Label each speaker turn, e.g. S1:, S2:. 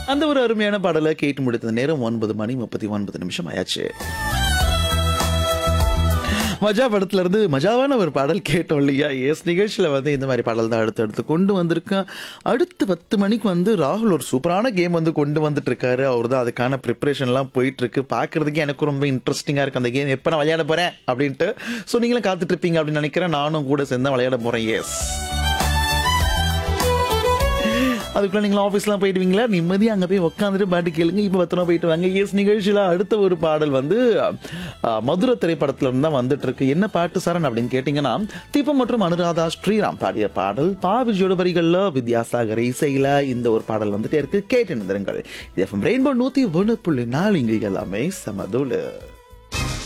S1: அந்த ஒரு அருமையான பாடலை கேட்டு முடித்த நேரம் ஒன்பது மணி முப்பத்தி ஒன்பது நிமிஷம் ஆயாச்சு மஜா படத்துல இருந்து மஜாவான ஒரு பாடல் கேட்டோம் இல்லையா எஸ் நிகழ்ச்சியில் வந்து இந்த மாதிரி பாடல் தான் அடுத்து அடுத்து கொண்டு வந்திருக்கேன் அடுத்து பத்து மணிக்கு வந்து ராகுல் ஒரு சூப்பரான கேம் வந்து கொண்டு வந்துட்டு இருக்காரு அவர் தான் அதுக்கான ப்ரிப்பரேஷன்லாம் போயிட்டு இருக்கு பார்க்கறதுக்கே எனக்கு ரொம்ப இன்ட்ரெஸ்டிங்காக இருக்கு அந்த கேம் எப்போ நான் விளையாட போறேன் அப்படின்ட்டு ஸோ நீங்களும் காத்துட்டு இருப்பீங்க அப்படின்னு நினைக்கிறேன் நானும் கூட சேர்ந்து விளையாட போறேன் எஸ் அதுக்குள்ள நீங்களும் ஆஃபீஸ்லாம் போயிடுவீங்களா நிம்மதியாக அங்கே போய் உட்காந்துட்டு பாட்டு கேளுங்க இப்போ பத்திரமா போயிட்டு வாங்க எஸ் நிகழ்ச்சியில் அடுத்த ஒரு பாடல் வந்து அஹ், மதுரை திரைப்படத்துல இருந்து தான் வந்துட்டு இருக்கு என்ன பாட்டு சரண் அப்படின்னு கேட்டிங்கன்னா தீபம் மற்றும் அனுராதா ஸ்ரீராம் பாடிய பாடல் பா விஜயோட வரிகளில் வித்யாசாகர் இசையில் இந்த ஒரு பாடல் வந்துட்டே இருக்கு கேட்டு நிறுங்கள் இது எஃப்எம் ரெயின்போ நூற்றி ஒன்று புள்ளி நாலு இங்கே எல்லாமே சமதுல